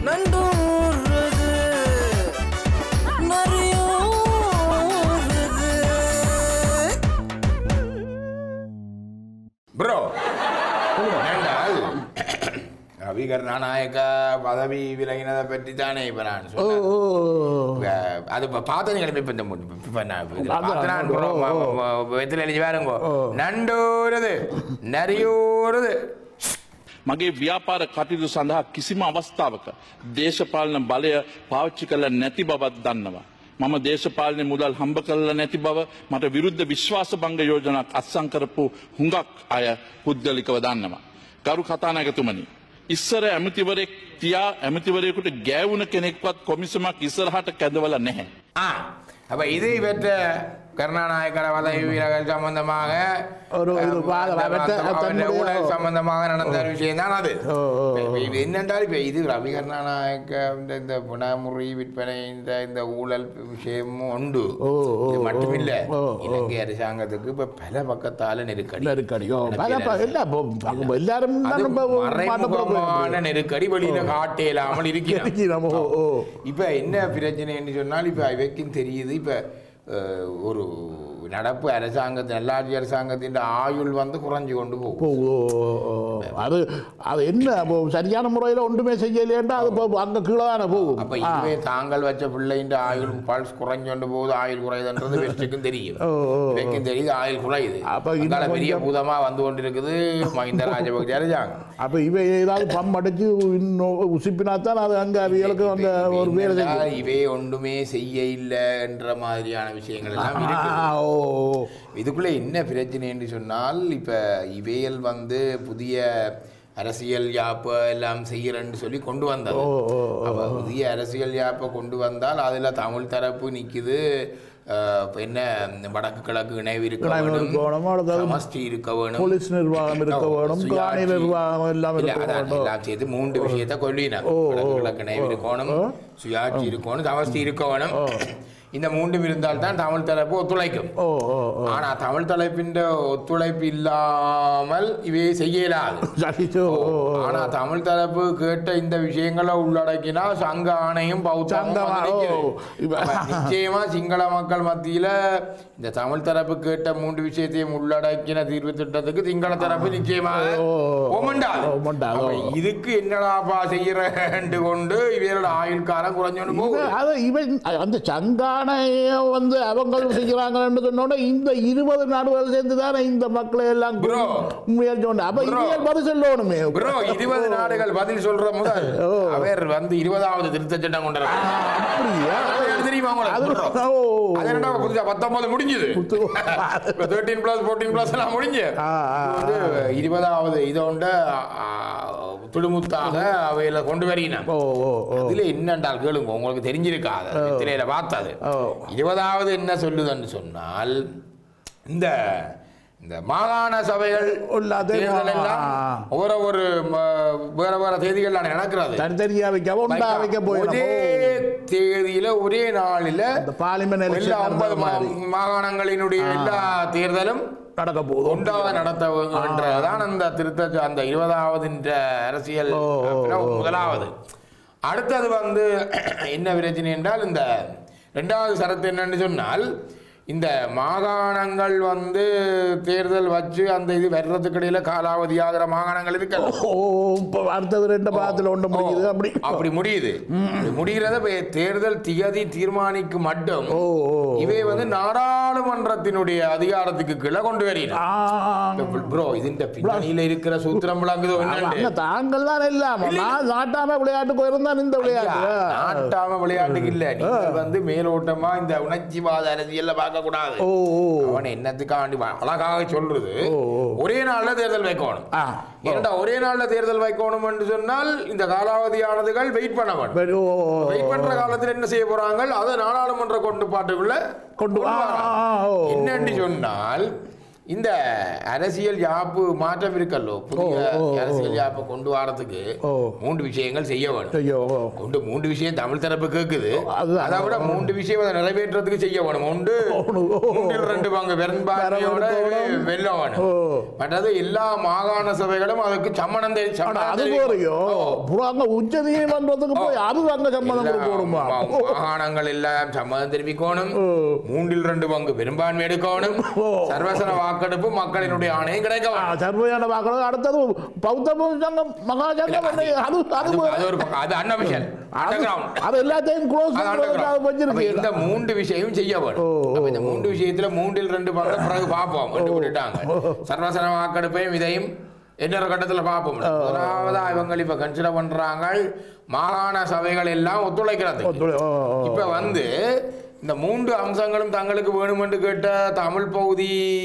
நண்டூறுது நரியூறுது bro ஏண்டால் ரவிகர் நாயக்க பதவி விலகினதை பற்றி தானே இப்போ நான் ஓ சொன்னேன் ஓ இப்ப அது இப்போ பார்த்தீங்களே இப்போ இந்த மு- இப்ப நான் இதுல அதான், பார்த்து நான் bro, ஓ, ஓ. ம- ம- வெத்தில எழுதி பாருங்க ஓ. நண்டூறுது நரியூறுது මගේ ව්‍යාපාර කටයුතු සඳහා කිසිම අවස්ථාවක දේශපාලන බලය පාවිච්චි කළ නැති බවත් දන්නවා. මම දේශපාලන මුදල් හම්බ කල්ල නැති බව මට විරුද්ධ විශ්වාස බංග යෝජනක් අත්සංකරපු හුඟක් අය පුද්ගලිකව දන්නවා. ගරු කතානායකතුමනි. ඉස්සර ඇමතිවරෙක් තියා ඇමතිවරයකුට ගෑවුණ කෙනෙක්වත් කොමිසමක් ඉස්සරහට කැදවල නැහැ. ஆ அப்ப இது பெற்ற கருணாநாயக்கர பதவி விலகல் சம்பந்தமாக ஒரு இது அஹ், பா- அந்த- அவற்றை- அந்த- அவருடைய தன்னுடைய- ஊழல் சம்பந்தமாக நடந்த ஒரு விஷயம் தான் அது ஓ, ஓ, ஓ. இப்ப இது என்னென்றால் இப்ப இது ரவி கருணாநாயக்க இந்த- இந்த புனமுறை விற்பனை இந்த இந்த ஊழல் விஷயமும் உண்டு ஓ, ஓ, இது மட்டுமில்ல ஓ, ஓ. இலங்கை அரசாங்கத்துக்கு இப்ப பல பக்கத்தால நெருக்கடி நெருக்கடியோ பல ப- இல்ல இப்போ எல்லாரும் அது தான் இப்ப மாட்டப்பட மறைமுகமான நெருக்கடி வெளியில காட்டேலாமல் இருக்கிறோம் இருக்கிறோம். ஓ, ஓ. இப்ப என்ன பிரச்சனைன்னு சொன்னால் இப்ப இவைக்கும் தெரியுது இப்ப அஹ், ஒரு நடப்பு அரசாங்கத்தின் நல்லாட்சி அரசாங்கத்தின் ஆயுள் வந்து குறைஞ்சு கொண்டு போகும் இப்போ, ஓ, ஓ, ஓ. அது அது என்ன இப்போ சரியான முறையில் ஒன்றுமே செய்யலையேண்டா அது இப்போ அங்கே கீழே தானே போகும் அப்ப ஆ. இதுவே தாங்கள் வச்ச பிள்ளைன்ற ஆயுள் பல்ஸ் குறைஞ்சு கொண்டு போகுது ஆயுள் குறையுதுன்றது வெற்றிக்கும் தெரியும் ஓ, ஓ, ஓ. வெற்றிக்கும் தெரியுது ஆயுள் குறையுது அப்ப இன்னும் அங்கால பெரிய கொஞ்சம் பூதமா வந்து கொண்டிருக்குது மஹிந்த ராஜபக்சே அரசாங்கம் அப்போ இவை ஏதாவது பம் அடைச்சு இன்னும் உசிப்பினா தான் அது அங்கே அவைகளுக்கு அந்த ஒரு வேலை செய்யும் என்னடா இவே ஒன்றுமே செய்ய இல்லை என்ற மாதிரியான விஷயங்கள் எல்லாம் இருக்கு ஆ, ஓ ஓ. இதுக்குள்ள என்ன பிரச்சனை என்று சொன்னால் இப்ப இவையல் வந்து புதிய அரசியல் யாப்பை எல்லாம் செய்யறேன்னு சொல்லி கொண்டு வந்தது ஓ, ஓ, ஓ. அப்ப புதிய அரசியல் யாப்பை கொண்டு வந்தால் அதுல தமிழ் தரப்பு நிக்குது அஹ், இப்ப என்ன இந்த வடக்கு கிழக்கு இணைவு இருக்க இணைவு வேணும் இருக்க வேணும், அடுத்தது சமஷ்டி இருக்க வேணும் போலீஸ் நிர்வாகம் இருக்க வேணும் சுயாட்சி. காணி நிர்வாகம் எல்லாம் இல்ல, இருக்க அதான் வேண்டும் எல்லாம் சேர்த்து மூன்று விஷயத்தை கொள்ளினார் ஓ, ஓ, வடக்கு கிழக்கு இணைவு இருக்கணும் ஓ. சுயாட்சி இருக்கணும் சமஷ்டி இருக்கணும் இந்த மூன்றும் இருந்தால் தான் தமிழ் தரப்பு ஒத்துழைக்கும் ஓ ஓ ஓ ஆனா தமிழ் தலைப்பின் ஒத்துழைப்பு இல்லாமல் இவை செய்யலாது சரி ஓ ஓ, ஓ. ஆனா தமிழ் தரப்பு கேட்ட இந்த விஷயங்களை உள்ளடக்கினா சங்க ஆணையும் பௌத்தமும் சங்கமா, வந்து நிக்குது. ஓ, இப்ப- அப்ப நிச்சயமா சிங்கள மக்கள் மத்தியில இந்த தமிழ் தரப்பு கேட்ட மூன்று விஷயத்தையும் உள்ளடக்கின தீர்வு திட்டத்துக்கு சிங்கள தரப்பு நிச்சயமாக ஓ, ஓ, ஒமண்டாது. ஒமண்டாது, அப்ப ஓ. இதுக்கு என்னடாப்பா செய்யறேன் கொண்டு இவரோட ஆயுள் காலம் குறைஞ்சோன்னு போகுது இவன் அது இவன் அந்த சங்கானைய வந்து அவங்க செய்கிறாங்கன்னு சொன்னோட இந்த இருபது நாடுகள் சேர்ந்து தானே இந்த மக்களை எல்லாம் Bro. முயற்சி பண்ண அப்ப Bro. இவங்க பதில் சொல்லணுமே ப்ரோ இருபது நாடுகள் பதில் சொல்ற முதல் ஓ. அவர் வந்து இருபதாவது திருத்த சட்டம் கொண்டு வர்றார். அப்படியா அது தெரியுமா அது உங்களுக்கு ஓ அது என்னடா புதுசா பத்தொன்பது முடிஞ்சது புத்து- இப்ப தேர்ட்டீன் பிளஸ் ஃபோர்டீன் பிளஸ் எல்லாம் முடிஞ்சு ஆ, ஆ, இது வந்து இருபதாவது இதோண்ட ஆ, துடுமுத்தாக அவையில கொண்டு வரீங்க ஓ ஓ ஓ இதுல என்னண்டால் கேளுங்க உங்களுக்கு தெரிஞ்சிருக்காது திரையில பார்த்தது ஓ. இருபதாவது என்ன சொல்லுதுன்னு சொன்னால் இந்த இந்த மாகாண சபைகள் எல்லாத்தையும் தேர்தல் எல்லாம் ஆ. ஒவ்வொரு ஒரு ம, வேற வேற தேதிகள் நடக்கிறது தனித்தனியா வைக்க ஒன்றா வைக்க ஒரே போயிடும் தேதியில ஒரே நாளில இந்த பார்லிமெண்ட் எல்லா எலெக்ஷன் ஐம்பது மாகாணங்களினுடைய எல்லா தேர்தலும் நடக்க போகுது ஒன்றாக நடத்த என்றதான் அந்த திருத்த அந்த இருபதாவது அரசியல் ஓ, ஓ, ஓ. முதலாவது அடுத்தது வந்து என்ன பிரச்சனை என்றால் இந்த ரெண்டாவது சரத்து என்னன்னு சொன்னால் இந்த மாகாணங்கள் வந்து தேர்தல் வச்சு அந்த இது வர்றதுக்கு இடையில காலாவதி ஆகிற மாகாணங்கள் இருக்கு ஓ இப்போ அடுத்தது ரெண்டு பாதத்தில் ஒன்று முடியுது அப்படி அப்படி முடியுது அப்படி முடிகிறத இப்ப தேர்தல் திகதி தீர்மானிக்கு மட்டும் ஓ ஓ இவை வந்து நாடாளுமன்றத்தினுடைய அதிகாரத்துக்கு கீழே கொண்டு வரீங்க ஆ ப்ரோ இதுன்ற பின்னணியில இருக்கிற சூத்திரம் விளங்குதோ அங்க என்னண்டு தாங்கள் தான் எல்லாம் நான் நாட்டாம விளையாட்டுக்கு இருந்தான் இந்த விளையாட்டு நாட்டாம விளையாட்டுக்கு இல்ல நீங்க வந்து மேலோட்டமா இந்த உணர்ச்சிவாத அரசியல்ல பார்க்க கூடாது ஓ ஓ அவன் என்னத்துக்காண்டி வ- அழகாக சொல்றது ஓ, ஓ. ஒரே நாள்ல தேர்தல் வைக்கணும் ஆ ஏன்டா ஒரே நாள்ல தேர்தல் வைக்கணும் என்று சொன்னால் இந்த காலாவதியானதுகள் வெயிட் பண்ண வேண்டும் சரி, ஓ ஓ, ஓ. வெயிட் பண்ற காலத்துல என்ன செய்ய போறாங்க அதை நாடாளுமன்ற கொண்டு பாட்டுக்குள்ள கொண்டு வா. வராங்க. ஆ, ஓ, ஓ. என்னன்னு சொன்னால் இந்த அரசியல் யாப்பு மாற்றம் இருக்கல்லோ புதிய ஓ, ஓ, ஓ. அரசியல் யாப்பை கொண்டு வரதுக்கு ஓ. மூன்று விஷயங்கள் செய்ய வேணும் ஐயோ ஒன்று மூன்று விஷயம் தமிழ் தரப்பு கேட்குது அதுதான். அதை விட மூன்று விஷயம் அதை நிறைவேற்றுறதுக்கு செய்ய வேணும் ஒன்று ஒன்று. மூன்றில் ரெண்டு பங்கு பெரும்பான்மையோட பெரும்பான்மையோட. வெல்ல வேணும் ஓ. மற்றது எல்லா மாகாண சபைகளும் அதுக்கு சம்மணம் தெரி- ஆனா சம்மதம் அது தெரிவிக்கணும். போறியோ ஓ. அங்க உச்ச நீதிமன்றத்துக்கு போய் அது அங்க சம்மதம் எல்லா கொடுக்கணுமா மா- மாகாணங்கள் எல்லாம் சம்மதம் தெரிவிக்கணும் ஓ. மூன்றில் ரெண்டு பங்கு பெரும்பான்மை எடுக்கணும் ஓ. சர்வசன வாக்கெடுப்பு மக்களினுடைய ஆணையம் கிடைக்க ஆ, வேணும். சர்வையான வாக்கள் அடுத்தது பௌத்த சங்கம் மகா சங்கம் என்ன? அது அது அது அது ஒரு பக்கம். அது அன்அபிஷியல் அண்டர்கிரவுண்ட் அது எல்லாத்தையும் க்ளோஸ் அது பண்றதுக்கு அது underground. அப்ப இந்த வச்சிருக்கு மூன்று விஷயம் செய்ய வேணும் ஓ, ஓ, அப்ப இந்த மூன்று விஷயத்துல மூன்றில் ரெண்டு பங்கு பிறகு பார்ப்போம் என்று விட்டுட்டாங்க சர்வசன வாக்கெடுப்பையும் இதையும் இன்னொரு கட்டத்துல பார்ப்போம் முதலாவதா இவங்க இப்ப கன்சிடர் பண்றாங்க மாகாண சபைகள் எல்லாம் ஒத்துழைக்கிறது ஒத்துழை- ஓ, ஓ. இப்ப வந்து இந்த மூன்று அம்சங்களும் தங்களுக்கு வேணுமென்று கேட்ட தமிழ் பகுதி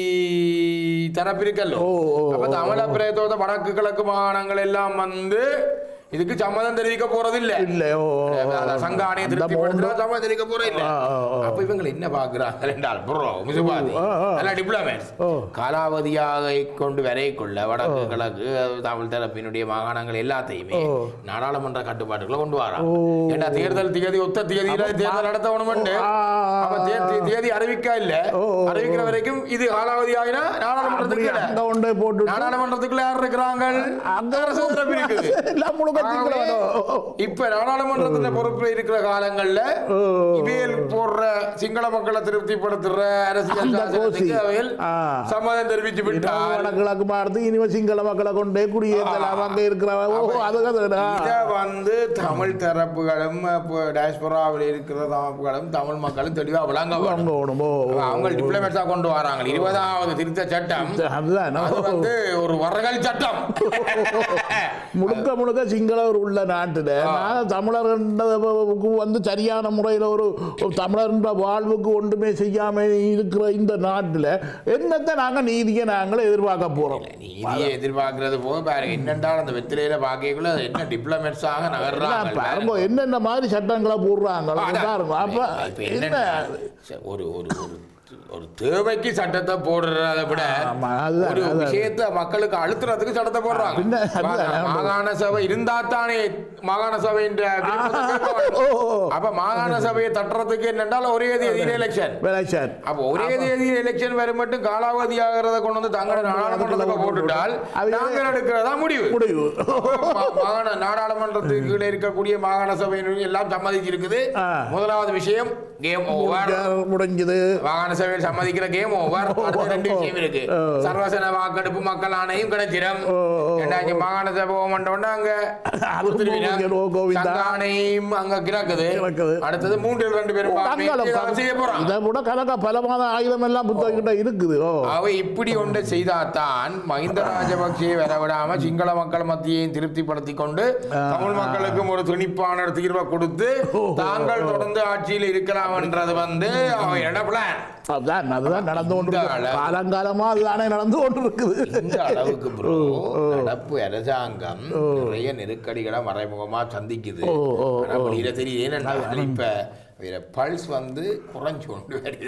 தரப்பிருக்கல்லோ ஓ, ஓ, அப்ப தமிழ பிரேத்தோட வடக்கு கிழக்கு மாகாணங்கள் எல்லாம் வந்து இதுக்கு சம்மதம் தெரிவிக்க போறதில்ல இல்லை ஓ, ஓ, ஓ. அதான் சங்க ஆணையம் அந்த திருப்திப்படுத்தினா மூன்று- சம்மதம் தெரிவிக்க போற இல்ல ஆ, ஆ, ஆ. அப்ப இவங்க என்ன பாக்குறாங்க என்றால் ப்ரோ முசுபாதி ஆ, ஆ. நல்ல டிப்ளமேட்ஸ் ஓ. காலாவதியாக கொண்டு வரைக்குள்ள வடக்கு கிழக்கு தமிழ் தரப்பினுடைய மாகாணங்கள் எல்லாத்தையுமே ஓ. நாடாளுமன்ற கட்டுப்பாட்டுக்குள்ள கொண்டு வராங்க ஓ. ஏன்னா தேர்தல் தேதி ஒத்த தேதியில தேர்தல் நடத்தணும்னு ஆ, ஆ, அப்ப தே- தே- தேதி அறிவிக்கா இல்ல ஓ, ஓ, அறிவிக்கிற வரைக்கும் இது காலாவதி ஆகினா நாடாளுமன்றத்துக்கு அப்படி இல்ல. அங்க கொண்டு போட்டு நாடாளுமன்றத்துக்குள்ள யார் இருக்கிறாங்க அங்க அரசு தரப்பு இருக்குது எல்லாம் முழுக்க ஆகவே, திங்களோ. இப்ப நாடாளுமன்றத்துல பொறுப்புல இருக்கிற காலங்கள்ல ஓ. இவையில் போடுற சிங்கள மக்களை திருப்திப்படுத்துற அரசியல் அந்த சாசனத்துக்கு கோசி. அவையில் ஆ. சம்மதம் தெரிவிச்சு விட்டால் வடகிழக்கு பார்த்து இனிமே சிங்கள மக்களை கொண்டே குடியேற்றலாம் அங்க இருக்கிறவ ஓ அது அதுடா. இத வந்து தமிழ் தரப்புகளும் டயஸ்போராவில் இருக்கிற தரப்புகளும் தமிழ் மக்களும் தெளிவா விளங்க அங்க வேணும் ஓடும். ஓ, ஓ, அவங்க டிப்ளமேட்ஸா கொண்டு வராங்க இருபதாவது திருத்த சட்டம் அதுதான் அது வந்து ஒரு வரகல் சட்டம் முழுக்க முழுக்க சிங்களவர் உள்ள நாட்டுல நான் தமிழர்களுக்கு வந்து சரியான முறையில் ஒரு ஒரு தமிழர்ன்ற வாழ்வுக்கு ஒன்றுமே செய்யாம இருக்கிற இந்த நாட்டுல என்னத்தை நாங்க நீதியை நாங்களே எதிர்பார்க்க போறோம் நீதியை எதிர்பார்க்கறது போக பாருங்க என்னென்றால் அந்த வெத்திலையில பார்க்கக்குள்ள அது என்ன டிப்ளமேட்ஸாக எல்லாம் நகர்றாங்க பாருங்க என்னென்ன மாதிரி சட்டங்களை போடுறாங்க அதான். பாருங்க அப்ப இப்ப என்ன என்னன்னா, ஒரு ஒரு ஒரு ஒரு தேவைக்கு சட்டத்தை போடுறத விட ஆமா, அதுதான், ஒரு அதுதான். விஷயத்தை மக்களுக்கு அழுத்துறதுக்கு சட்டத்தை போடுறாங்க பின்ன, அதுதான். மா- மாகாண சபை இருந்தா தானே மாகாண சபைன்ற விருப்பத்தை கேட்க ஓ, வேண்டும். ஓ. அப்ப மாகாண சபையை தட்டுறதுக்கு என்னென்றால் ஒரே தேதியில எலெக்ஷன் எலெக்ஷன் அப்போ ஒரே தேதியில் எலெக்ஷன் வரும் மட்டும் காலாவதி ஆகிறத கொண்டு வந்து தங்களோட நாடாளுமன்றத்துக்கு போட்டுட்டால் அது- நாங்கள் எடுக்கிறதா முடிவு முடிவு மா- மாகாண நாடாளுமன்றத்துக்கு கீழே இருக்கக்கூடிய மாகாண சபையினர் எல்லாம் சம்மதிச்சு இருக்குது ஆ. முதலாவது விஷயம் கேம் ஓவர் முடிஞ்சது மாகாண சபையில் சம்மதிக்கிற கேம் ஓவர் அடுத்த ரெண்டு விஷயம் இருக்கு ஓ. சர்வசன வாக்கெடுப்பு மக்கள் ஆணையம் கிடைச்சிடும் ஓ, ஓ, ரெண்டாயிரம் மாகாண சபை ஓமண்டோன்னா அங்க அது கொடுத்துருவீங்க. முடிஞ்சிடும், ஓ, கோவிந்தா. சங்க ஆணையம் அங்க கிடக்குது கிடக்குது. அடுத்தது மூன்றில் ரெண்டு பேரும் தங்களும் ஏதாவது செய்ய போறாங்க இதை விட கணக்கா பல மாத ஆயுதம் எல்லாம் புத்தகிட்ட இருக்குது ஓ அவை இப்படி ஒன்று செய்தாதான் மஹிந்த ராஜபக்சே வரவிடாம சிங்கள மக்கள் மத்தியையும் திருப்திப்படுத்திக் கொண்டு தமிழ் மக்களுக்கும் ஒரு துணிப்பான தீர்வை கொடுத்து தாங்கள் தொடர்ந்து ஆட்சியில் இருக்கலாம் என்றது வந்து அவையோட பிளான் அதுதான் அதுதான் நடந்து கொண்டு இந்த இருக்கு. அளவு. காலங்காலமா அதுதானே நடந்து கொண்டு இருக்குது இந்த அளவுக்கு ப்ரோ நடப்பு அரசாங்கம் நிறைய நெருக்கடிகளை மறைமுகமா சந்திக்குது ஓ, ஓ, ஆனா வெளியில தெரியுது ஏன்னா இப்ப வேற பல்ஸ் வந்து குறைஞ்சு கொண்டு வருது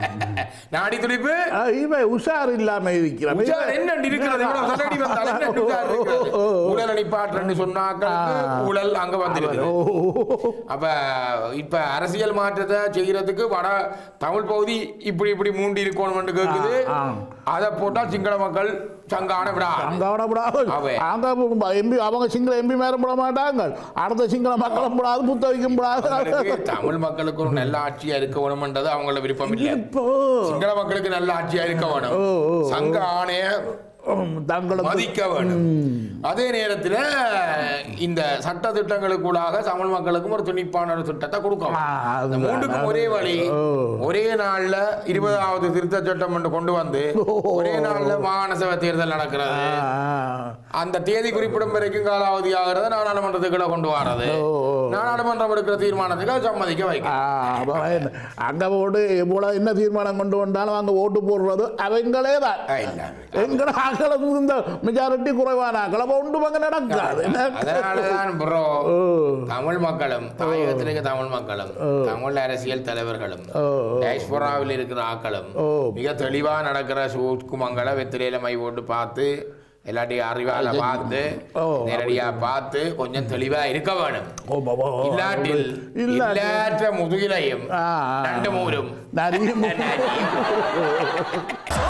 நாடி துடிப்பு ஆ, இவன் உஷார் இல்லாம இருக்கிறான் உஷார் என்ன இருக்கிறது இவ்வளவு சல்லடி வந்தால் என்ன உஷார் இருக்கிறது? ஊழல் அணிப்பாற்றன்னு சொன்னாக்களுக்கு ஊழல் அங்க வந்திருக்குது அப்ப இப்ப அரசியல் மாற்றத்தை செய்யறதுக்கு வட தமிழ் பகுதி இப்படி இப்படி மூண்டி இருக்கணும்னு கேக்குது ஆ, அதை போட்டா சிங்கள மக்கள் சங்கான விடா அங்க விடக்கூடாது அவை. அங்க எம்பி அவங்க சிங்கள எம்பி மேலும் விட மாட்டாங்க அடுத்த சிங்கள மக்களும் கூடாது புத்தகிக்கும் கூடாது தமிழ் மக்களுக்கு ஒரு நல்ல ஆட்சியா இருக்க வேணும்ன்றது அவங்கள விருப்பம் இல்லை இப்போ சிங்கள மக்களுக்கு நல்ல ஆட்சியா இருக்க வேணும் ஓ, ஓ, ஓ. சங்க ஆணைய உம், தங்களுக்கு மதிக்க வேணும் அதே நேரத்தில் இந்த சட்ட திட்டங்களுக்குள்ளாக தமிழ் மக்களுக்கும் ஒரு துணிப்பான ஒரு திட்டத்தை கொடுக்கணும் ஆ, இந்த அதுதான். மூன்றுக்கும் ஒரே வழி ஓ. ஒரே நாள்ல இருபதாவது திருத்த சட்டம் ஒன்று கொண்டு வந்து ஒரே நாள்ல மாகாண சபை தேர்தல் நடக்கிறது ஆ, அந்த தேதி குறிப்பிடும் வரைக்கும் காலாவதி ஆகிறது நாடாளுமன்றத்துக்குள்ள கொண்டு வர்றது ஓ, ஓ. நாடாளுமன்றம் எடுக்கிற தீர்மானத்துக்கு அது சம்மதிக்க ஆ, வைக்கும் அப்ப என்ன? அங்க போட்டு இவ்வளவு என்ன தீர்மானம் கொண்டு வந்தாலும் அங்க ஓட்டு போடுறது அவங்களே தான் ஆ, இல்லாம. எங்கட ஆக்களும் இந்த மெஜாரிட்டி குறைவான ஆக்கள் அப்போ ஒன்றும் அங்கே நடக்காது அதனாலதான் ப்ரோ தமிழ் மக்களும் தாயகத்தில் இருக்க தமிழ் மக்களும் தமிழ் அரசியல் தலைவர்களும் டயஸ்போராவில் இருக்கிற ஆக்களும் ஓ. மிக தெளிவா நடக்கிற சூக்குமங்களை வெத்திரையில மை போட்டு பார்த்து எல்லாத்தையும் அறிவால பார்த்து ஓ, நேரடியா பார்த்து கொஞ்சம் தெளிவா இருக்க வேணும் ஓ, பாபா. இல்லாட்டில் இல்லாட்டி- இல்லாற்ற முதுகிலையும் ஆ, ஆ. நண்டு மூரும் நிறைய நரியும்.